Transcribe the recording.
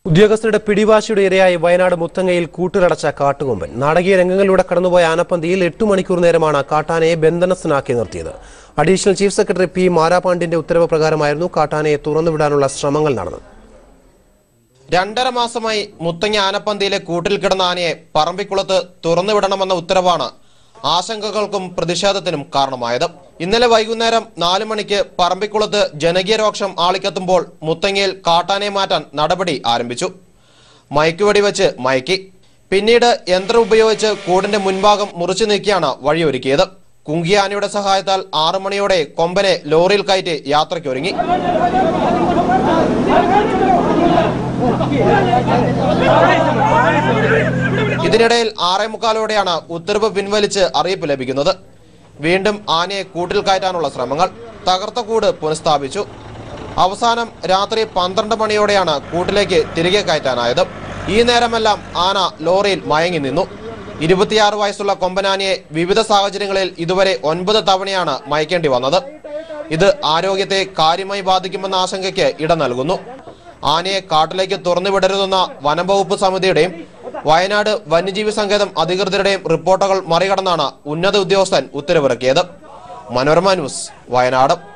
ഉദ്യോഗസ്ഥരുടെ പിടിവാശിയുടെ ഇരയായി വയനാട് മുത്തങ്ങയിൽ കൂട്ടിലടച്ച കാട്ടുകൊമ്പൻ നാടകീയ രംഗങ്ങളിലൂടെ കടന്നുപോയ ആനപ്പന്തിയിൽ എട്ടു മണിക്കൂർ നേരമാണ് കാട്ടാനയെ ബന്ധനസ്ഥനാക്കി നിർത്തിയത് അഡീഷണൽ ചീഫ് സെക്രട്ടറി പി മാരാപാണ്ഡ്യന്റെ ഉത്തരവ് പ്രകാരമായിരുന്നു കാട്ടാനയെ തുറന്നുവിടാനുള്ള ശ്രമങ്ങൾ നടന്നത് രണ്ടര മാസമായി മുത്തങ്ങ ആനപ്പന്തിയിലെ കൂട്ടിൽ കിടന്ന ആനയെ പറമ്പിക്കുളത്ത് തുറന്നുവിടണമെന്ന ഉത്തരവാണ് ആശങ്കകൾക്കും പ്രതിഷേധത്തിനും കാരണമായത് ഇന്നലെ വൈകുന്നേരം നാലു മണിക്ക് പറമ്പിക്കുളത്ത് ജനകീയ രോക്ഷം ആളിക്കത്തുമ്പോൾ മുത്തങ്ങയിൽ കാട്ടാനയെ മാറ്റാൻ നടപടി ആരംഭിച്ചു മയക്കുവെടി വെച്ച് മയക്കി പിന്നീട് യന്ത്രം ഉപയോഗിച്ച് കൂടിന്റെ മുൻഭാഗം മുറിച്ചു നീക്കിയാണ് വഴിയൊരുക്കിയത് കുങ്കിയ ആനയുടെ സഹായത്താൽ ആറു മണിയോടെ കൊമ്പനെ ലോറിയിൽ കയറ്റി യാത്രയ്ക്കൊരുങ്ങി ഇതിനിടയിൽ ആറേ മുക്കാലോടെയാണ് ഉത്തരവ് പിൻവലിച്ച് അറിയിപ്പ് ലഭിക്കുന്നത് വീണ്ടും ആനയെ കൂട്ടിൽ കയറ്റാനുള്ള ശ്രമങ്ങൾ തകർത്ത കൂട് പുനഃസ്ഥാപിച്ചു അവസാനം രാത്രി പന്ത്രണ്ട് മണിയോടെയാണ് കൂട്ടിലേക്ക് തിരികെ കയറ്റാനായത് ഈ നേരമെല്ലാം ആന ലോറിയിൽ മയങ്ങി നിന്നു ഇരുപത്തിയാറ് വയസ്സുള്ള കൊമ്പനാനയെ വിവിധ സാഹചര്യങ്ങളിൽ ഇതുവരെ ഒൻപത് തവണയാണ് മയക്കേണ്ടി വന്നത് ഇത് ആരോഗ്യത്തെ കാര്യമായി ബാധിക്കുമെന്ന ആശങ്കയ്ക്ക് ഇട നൽകുന്നു ആനയെ കാട്ടിലേക്ക് തുറന്നുവിടരുതെന്ന വനം വകുപ്പ് സമിതിയുടെയും വയനാട് വന്യജീവി സങ്കേതം അധികൃതരുടെയും റിപ്പോർട്ടുകൾ മറികടന്നാണ് ഉന്നത ഉദ്യോഗസ്ഥൻ ഉത്തരവിറക്കിയത് മനോരമ ന്യൂസ് വയനാട്